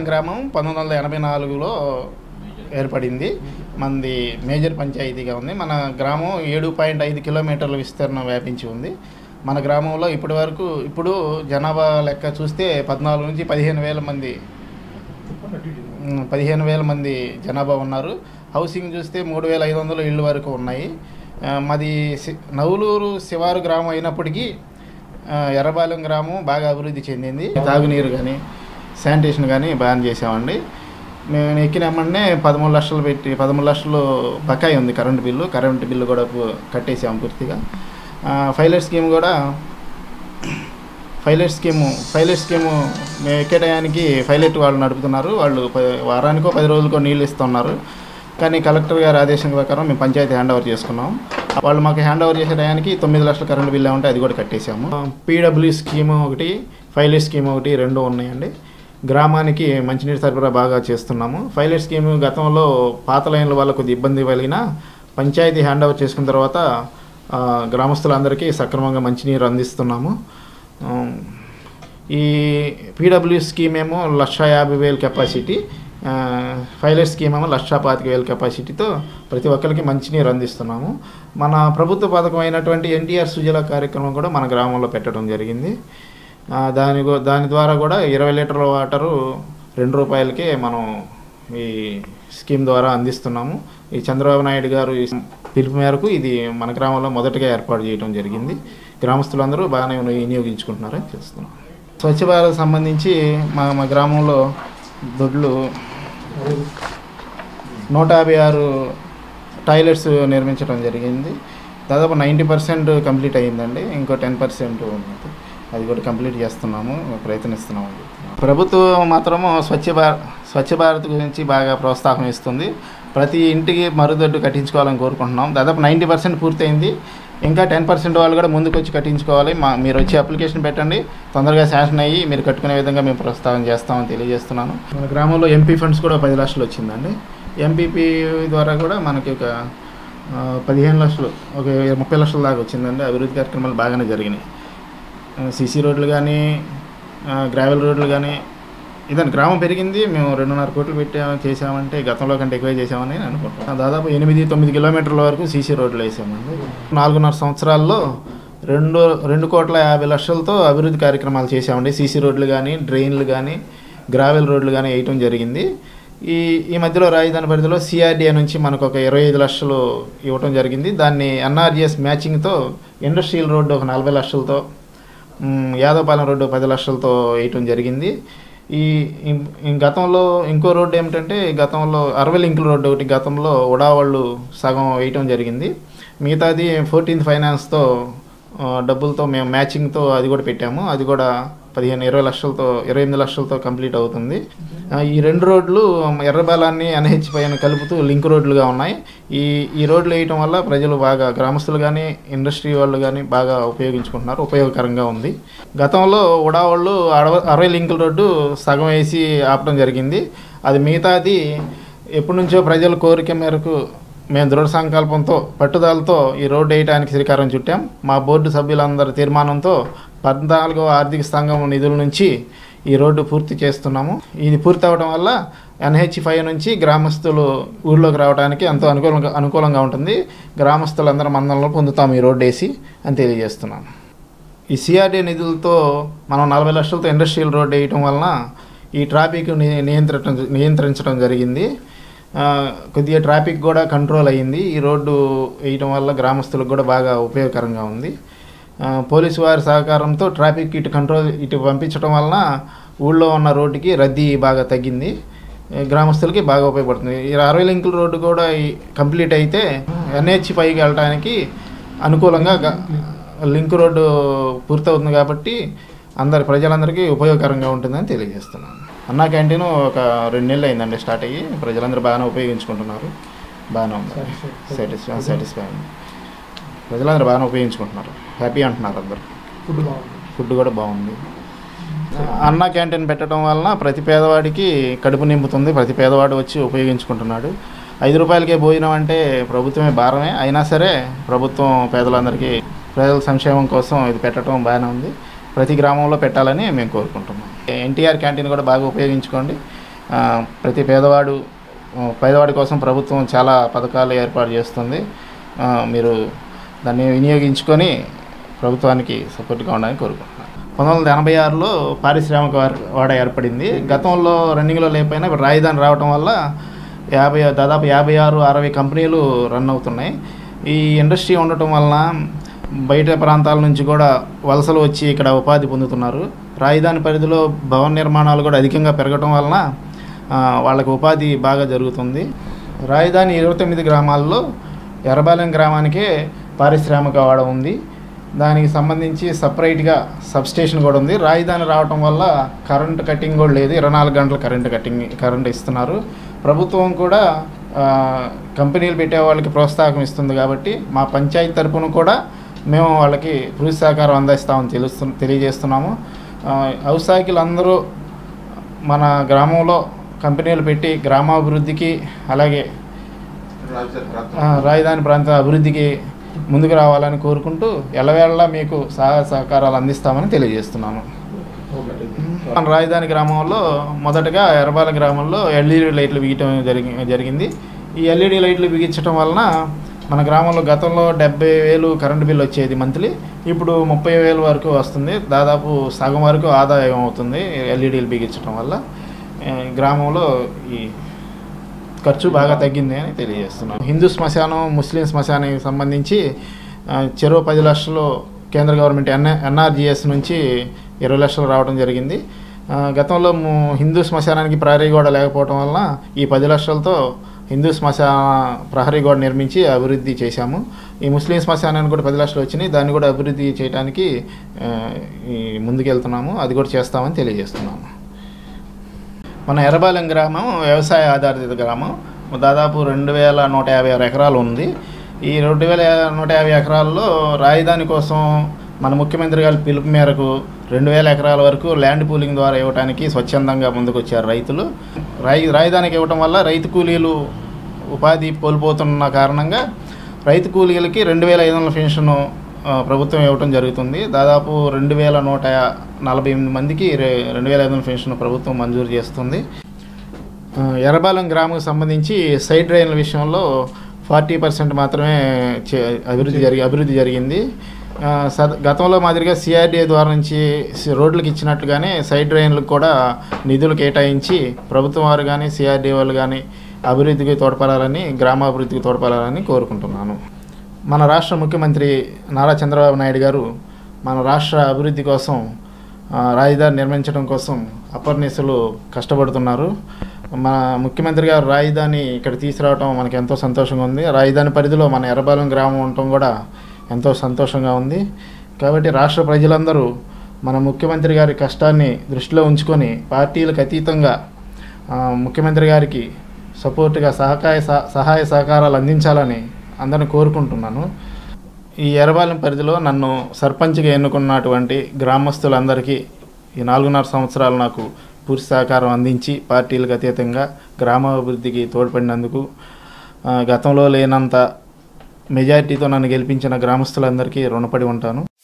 గ్రామం పంతొమ్మిది వందల ఎనభై నాలుగులో ఏర్పడింది మనది మేజర్ పంచాయతీగా ఉంది మన గ్రామం ఏడు పాయింట్ ఐదు కిలోమీటర్ల విస్తీర్ణం వ్యాపించి ఉంది మన గ్రామంలో ఇప్పటి వరకు ఇప్పుడు జనాభా లెక్క చూస్తే పద్నాలుగు నుంచి పదిహేను వేల మంది ఉమ్, పదిహేను వేల మంది జనాభా ఉన్నారు హౌసింగ్ చూస్తే మూడు వేల ఐదు వందల ఇళ్ళు వరకు ఉన్నాయి ఆ, మాది సి- నవులూరు శివారు గ్రామం అయినప్పటికీ ఆ, ఎర్రబాలెం గ్రామం బాగా అభివృద్ధి చెందింది తాగునీరు కానీ శానిటేషన్ కానీ బాగా చేసామండి మేము ఎక్కినామనే పదమూడు లక్షలు పెట్టి పదమూడు లక్షలు బకాయి ఉంది కరెంటు బిల్లు కరెంటు బిల్లు కూడా పు- కట్టేసాము పూర్తిగా ఫైలర్ స్కీమ్ కూడా ఫైలెట్ స్కీము ఫైలెట్ స్కీము మేము ఎక్కే టయానికి ఫైలెట్ వాళ్ళు నడుపుతున్నారు వాళ్ళు ప- వారానికో పది రోజులకో నీళ్ళు ఇస్తున్నారు కానీ కలెక్టర్ గారి ఆదేశం ప్రకారం మేము పంచాయతీ హ్యాండ్ ఓవర్ చేసుకున్నాం వాళ్ళు మాకు హ్యాండ్ ఓవర్ చేసే టయానికి తొమ్మిది లక్షల కరెంట్ బిల్లు ఉంటే అది కూడా కట్టేసాము పీడబ్ల్యూ స్కీము ఒకటి ఫైలెట్ స్కీమ్ ఒకటి రెండు ఉన్నాయండి గ్రామానికి మంచినీటి సరఫరా బాగా చేస్తున్నాము ఫైలెట్ స్కీమ్ గతంలో పాత లైన్ల వల్ల కొద్ది ఇబ్బంది కలిగిన పంచాయతీ హ్యాండ్ ఓవర్ చేసుకున్న తర్వాత ఆ, గ్రామస్తులందరికీ సక్రమంగా మంచినీరు అందిస్తున్నాము ఉమ్, ఈ పీడబ్ల్యూ స్కీమ్ ఏమో లక్ష యాభై వేల కెపాసిటీ ఆ, ఫైలర్ స్కీమ్ ఏమో లక్ష పాతిక వేల కెపాసిటీతో ప్రతి ఒక్కరికి మంచినీరు అందిస్తున్నాము మన ప్రభుత్వ పథకం అయినటువంటి ఎన్టీఆర్ సుజల కార్యక్రమం కూడా మన గ్రామంలో పెట్టడం జరిగింది ఆ, దాని గో- దాని ద్వారా కూడా ఇరవై లీటర్ల వాటరు రెండు రూపాయలకే మనం ఈ స్కీమ్ ద్వారా అందిస్తున్నాము ఈ చంద్రబాబు నాయుడు గారు ఈ పిలుపు మేరకు ఇది మన గ్రామంలో మొదటగా ఏర్పాటు చేయడం జరిగింది గ్రామస్తులందరూ బాగానే వినియోగించుకుంటున్నారని చేస్తున్నాం స్వచ్ఛ భారత్ సంబంధించి మా మా గ్రామంలో దొడ్లు నూట యాభై ఆరు టాయిలెట్స్ నిర్మించడం జరిగింది దాదాపు నైంటీ పర్సెంట్ కంప్లీట్ అయ్యిందండి ఇంకో టెన్ పర్సెంట్ ఉన్నది అది కూడా కంప్లీట్ చేస్తున్నాము ప్రయత్నిస్తున్నాము ప్రభుత్వం మాత్రము స్వచ్ఛ భారత్ స్వచ్ఛ భారత్ గురించి బాగా ప్రోత్సాహం ఇస్తుంది ప్రతి ఇంటికి మరుదొడ్డు కట్టించుకోవాలని కోరుకుంటున్నాం దాదాపు నైంటీ పర్సెంట్ పూర్తయింది ఇంకా టెన్ పర్సెంట్ వాళ్ళు కూడా ముందుకు వచ్చి కట్టించుకోవాలి మా మీరు వచ్చి అప్లికేషన్ పెట్టండి తొందరగా శాంక్షన్ అయ్యి మీరు కట్టుకునే విధంగా మేము ప్రస్తావన చేస్తామని తెలియజేస్తున్నాను మన గ్రామంలో ఎంపీ ఫండ్స్ కూడా పది లక్షలు వచ్చిందండి ఎంపీపీ ద్వారా కూడా మనకి ఒక ఆ, పదిహేను లక్షలు ఒక ముప్పై లక్షల దాకా వచ్చిందండి అభివృద్ధి కార్యక్రమాలు బాగానే జరిగినాయి సీసీ రోడ్లు కానీ గ్రావెల్ రోడ్లు కానీ ఇదని గ్రామం పెరిగింది మేము రెండున్నర కోట్లు పెట్టాము చేసామంటే గతంలో కంటే ఎక్కువ చేసామని నేను అనుకుంటున్నాను దాదాపు ఎనిమిది తొమ్మిది కిలోమీటర్ల వరకు సీసీ రోడ్లు వేసామండి నాలుగున్నర సంవత్సరాల్లో రెండు రెండు కోట్ల యాభై లక్షలతో అభివృద్ధి కార్యక్రమాలు చేసామండి సీసీ రోడ్లు కానీ డ్రైన్లు కానీ గ్రావెల్ రోడ్లు కానీ వేయటం జరిగింది ఈ ఈ మధ్యలో రాజధాని పరిధిలో సిఆర్డీఏ నుంచి మనకు ఒక ఇరవై ఐదు లక్షలు ఇవ్వటం జరిగింది దాన్ని ఎన్ఆర్జిఎస్ మ్యాచింగ్తో ఇండస్ట్రియల్ రోడ్డు ఒక నలభై లక్షలతో మ్, యాదవపాలెం రోడ్డు పది లక్షలతో వేయటం జరిగింది ఈ ఈ- ఈ గతంలో ఇంకో రోడ్డు ఏమిటంటే గతంలో అరవై లింకుల రోడ్డు ఒకటి గతంలో ఉడావాళ్ళు సగం వేయటం జరిగింది మిగతాది ఫోర్టీన్త్ ఫైనాన్స్తో ఆ, డబ్బులతో మేము మ్యాచింగ్తో అది కూడా పెట్టాము అది కూడా పదిహేను ఇరవై లక్షలతో ఇరవై ఎనిమిది లక్షలతో కంప్లీట్ అవుతుంది ఆ, ఈ రెండు రోడ్లు ఎర్రబాలాన్ని ఎన్హెచ్ పైన కలుపుతూ లింక్ రోడ్లుగా ఉన్నాయి ఈ ఈ రోడ్లు వేయటం వల్ల ప్రజలు బాగా గ్రామస్తులు కానీ ఇండస్ట్రీ వాళ్ళు కానీ బాగా ఉపయోగించుకుంటున్నారు ఉపయోగకరంగా ఉంది గతంలో ఉడావాళ్ళు అరవై అరవై లింకుల రోడ్డు సగం వేసి ఆపడం జరిగింది అది మిగతాది ఎప్పటి నుంచో ప్రజల కోరిక మేరకు మేము దృఢ సంకల్పంతో పట్టుదలతో ఈ రోడ్డు వేయడానికి శ్రీకారం చుట్టాం మా బోర్డు సభ్యులందరి తీర్మానంతో పద్నాలుగో ఆర్థిక సంఘం నిధుల నుంచి ఈ రోడ్డు పూర్తి చేస్తున్నాము ఇది పూర్తి అవడం వల్ల ఎన్హెచ్ ఫైవ్ నుంచి గ్రామస్తులు ఊర్లోకి రావడానికి ఎంతో అనుకూలంగా అనుకూలంగా ఉంటుంది గ్రామస్తులందరూ మందంలో పొందుతాం ఈ రోడ్డు వేసి అని తెలియజేస్తున్నాను ఈ సిఆర్డీ నిధులతో మనం నలభై లక్షలతో ఇండస్ట్రియల్ రోడ్ వేయటం వలన ఈ ట్రాఫిక్ ని- నియంత్రించడం నియంత్రించడం జరిగింది ఆ, కొద్దిగా ట్రాఫిక్ కూడా కంట్రోల్ అయ్యింది ఈ రోడ్డు వేయటం వల్ల గ్రామస్తులకు కూడా బాగా ఉపయోగకరంగా ఉంది ఆ, పోలీసు వారి సహకారంతో ట్రాఫిక్ ఇటు కంట్రోల్ ఇటు పంపించడం వలన ఊళ్ళో ఉన్న రోడ్డుకి రద్దీ బాగా తగ్గింది ఏ, గ్రామస్తులకి బాగా ఉపయోగపడుతుంది ఈ అరవై లింకుల రోడ్డు కూడా ఈ కంప్లీట్ అయితే ఎన్హెచ్ పైకి వెళ్ళడానికి అనుకూలంగా గ- లింక్ రోడ్డు పూర్తవుతుంది కాబట్టి అందరి ప్రజలందరికీ ఉపయోగకరంగా ఉంటుందని తెలియజేస్తున్నాను అన్నా క్యాంటీన్ ఒక రెండు నెలలు అయిందండి స్టార్ట్ అయ్యి ప్రజలందరూ బాగానే ఉపయోగించుకుంటున్నారు బాగానే ఉంది సాటిస్ఫై సాటిస్ఫై ఉంది ప్రజలందరూ బాగానే ఉపయోగించుకుంటున్నారు హ్యాపీ అంటున్నారు అందరు ఫుడ్ బాగుంది ఫుడ్ కూడా బాగుంది అన్న క్యాంటీన్ పెట్టడం వలన ప్రతి పేదవాడికి కడుపు నింపుతుంది ప్రతి పేదవాడు వచ్చి ఉపయోగించుకుంటున్నాడు ఐదు రూపాయలకే భోజనం అంటే ప్రభుత్వమే భారమే అయినా సరే ప్రభుత్వం పేదలందరికీ ప్రజల సంక్షేమం కోసం ఇది పెట్టడం బాగానే ఉంది ప్రతి గ్రామంలో పెట్టాలని మేము కోరుకుంటున్నాం ఎన్టీఆర్ క్యాంటీన్ కూడా బాగా ఉపయోగించుకోండి ఆ, ప్రతి పేదవాడు ఆ, పేదవాడి కోసం ప్రభుత్వం చాలా పథకాలు ఏర్పాటు చేస్తుంది ఆ, మీరు దాన్ని వినియోగించుకొని ప్రభుత్వానికి సపోర్ట్గా ఉండాలని కోరుకుంటున్నాను పంతొమ్మిది వందల ఎనభై ఆరులో పారిశ్రామిక వార్- వాడ ఏర్పడింది గతంలో రన్నింగ్లో లేకపోయినా ఇప్పుడు రాజధాని రావడం వల్ల యాభై దాదాపు యాభై ఆరు అరవై కంపెనీలు రన్ అవుతున్నాయి ఈ ఇండస్ట్రీ ఉండటం వలన బయట ప్రాంతాల నుంచి కూడా వలసలు వచ్చి ఇక్కడ ఉపాధి పొందుతున్నారు రాజధాని పరిధిలో భవన నిర్మాణాలు కూడా అధికంగా పెరగటం వలన ఆ, వాళ్ళకి ఉపాధి బాగా జరుగుతుంది రాజధాని ఇరవై తొమ్మిది గ్రామాల్లో ఎర్రబాలెం గ్రామానికే పారిశ్రామిక వాడ ఉంది దానికి సంబంధించి సపరేట్గా సబ్స్టేషన్ కూడా ఉంది రాజధాని రావటం వల్ల కరెంట్ కట్టింగ్ కూడా లేదు ఇరవై నాలుగు గంటల కరెంట్ కట్టింగ్ కరెంట్ ఇస్తున్నారు ప్రభుత్వం కూడా ఆ, కంపెనీలు పెట్టే వాళ్ళకి ప్రోత్సాహం ఇస్తుంది కాబట్టి మా పంచాయతీ తరపున కూడా మేము వాళ్ళకి పూర్తి సహకారం అందిస్తామని తెలుస్తు తెలియజేస్తున్నాము ఆ, వ్యవసాయకులు అందరూ మన గ్రామంలో కంపెనీలు పెట్టి గ్రామాభివృద్ధికి అలాగే ఆ, రాజధాని ప్రాంత అభివృద్ధికి ముందుకు రావాలని కోరుకుంటూ ఎల్లవేళ మీకు సహాయ సహకారాలు అందిస్తామని తెలియజేస్తున్నాను మన రాజధాని గ్రామంలో మొదటగా ఎర్రబాల గ్రామంలో ఎల్ఈడి లైట్లు బిగించడం జరిగి జరిగింది ఈ ఎల్ఈడి లైట్లు బిగించడం వలన మన గ్రామంలో గతంలో డెబ్బై వేలు కరెంటు బిల్ వచ్చేది మంత్లీ ఇప్పుడు ముప్పై వేలు వరకు వస్తుంది దాదాపు సగం వరకు ఆదాయం అవుతుంది ఎల్ఈడీలు బిగించడం వల్ల ఆ, గ్రామంలో ఈ ఖర్చు బాగా తగ్గింది అని తెలియజేస్తున్నాను హిందూ శ్మశానం ముస్లిం శ్మశానానికి సంబంధించి ఆ, చెరువు పది లక్షలు కేంద్ర గవర్నమెంట్ ఎన్ ఎన్ఆర్జిఎస్ నుంచి ఇరవై లక్షలు రావడం జరిగింది ఆ, గతంలో ము- హిందూ శ్మశానానికి ప్రహరీ గోడ లేకపోవడం వలన ఈ పది లక్షలతో హిందూ శ్మశాన ప్రహరీ గోడ నిర్మించి అభివృద్ధి చేశాము ఈ ముస్లిం శ్మశానానికి కూడా పది లక్షలు వచ్చినాయి దాన్ని కూడా అభివృద్ధి చేయడానికి ఆ, ఈ ముందుకెళ్తున్నాము అది కూడా చేస్తామని తెలియజేస్తున్నాము మన ఎర్రబాలెం గ్రామం వ్యవసాయ ఆధారిత గ్రామం దాదాపు రెండు వేల నూట యాభై ఆరు ఎకరాలు ఉంది ఈ రెండు వేల నూట యాభై ఎకరాల్లో రాజధాని కోసం మన ముఖ్యమంత్రి గారి పిలుపు మేరకు రెండు వేల ఎకరాల వరకు ల్యాండ్ పూలింగ్ ద్వారా ఇవ్వడానికి స్వచ్ఛందంగా ముందుకొచ్చారు రైతులు రాయి రాజధానికి ఇవ్వటం వల్ల రైతు కూలీలు ఉపాధి కోల్పోతున్న కారణంగా రైతు కూలీలకి రెండు వేల ఐదు వందల పెన్షన్ ఆ, ప్రభుత్వం ఇవ్వటం జరుగుతుంది దాదాపు రెండు వేల నూట నలభై ఎనిమిది మందికి రె- రెండు వేల ఐదు వందల పెన్షన్ ప్రభుత్వం మంజూరు చేస్తుంది ఆ, ఎర్రబాలెం గ్రామం సంబంధించి సైడ్ డ్రైన్ల విషయంలో ఫార్టీ పర్సెంట్ మాత్రమే చే- అభివృద్ధి జరిగి అభివృద్ధి జరిగింది ఆ, సద- గతంలో మాదిరిగా సిఆర్డీఏ ద్వారా నుంచి సి- రోడ్లకు ఇచ్చినట్లుగానే సైడ్ డ్రైన్లకు కూడా నిధులు కేటాయించి ప్రభుత్వం వారు కానీ సిఆర్డీఏ వాళ్ళు కానీ అభివృద్ధికి తోడ్పడాలని గ్రామాభివృద్ధికి తోడ్పడాలని కోరుకుంటున్నాను మన రాష్ట్ర ముఖ్యమంత్రి నారా చంద్రబాబు నాయుడు గారు మన రాష్ట్ర అభివృద్ధి కోసం ఆ, రాజధాని నిర్మించడం కోసం అపర్నిశలు కష్టపడుతున్నారు మన ముఖ్యమంత్రి గారు రాజధాని ఇక్కడ తీసుకురావడం మనకి ఎంతో సంతోషంగా ఉంది రాజధాని పరిధిలో మన ఎర్రబాలెం గ్రామం ఉండటం కూడా ఎంతో సంతోషంగా ఉంది కాబట్టి రాష్ట్ర ప్రజలందరూ మన ముఖ్యమంత్రి గారి కష్టాన్ని దృష్టిలో ఉంచుకొని పార్టీలకు అతీతంగా ఆ, ముఖ్యమంత్రి గారికి సపోర్ట్గా సహకాయ సహ- సహాయ సహకారాలు అందించాలని అందరిని కోరుకుంటున్నాను ఈ ఎర్రబాలెం పరిధిలో నన్ను సర్పంచ్గా ఎన్నుకున్నటువంటి గ్రామస్తులందరికీ ఈ నాలుగున్నర సంవత్సరాలు నాకు పూర్తి సహకారం అందించి పార్టీలకు అతీతంగా గ్రామాభివృద్ధికి తోడ్పడినందుకు ఆ, గతంలో లేనంత మెజారిటీతో నన్ను గెలిపించిన గ్రామస్తులందరికీ రుణపడి ఉంటాను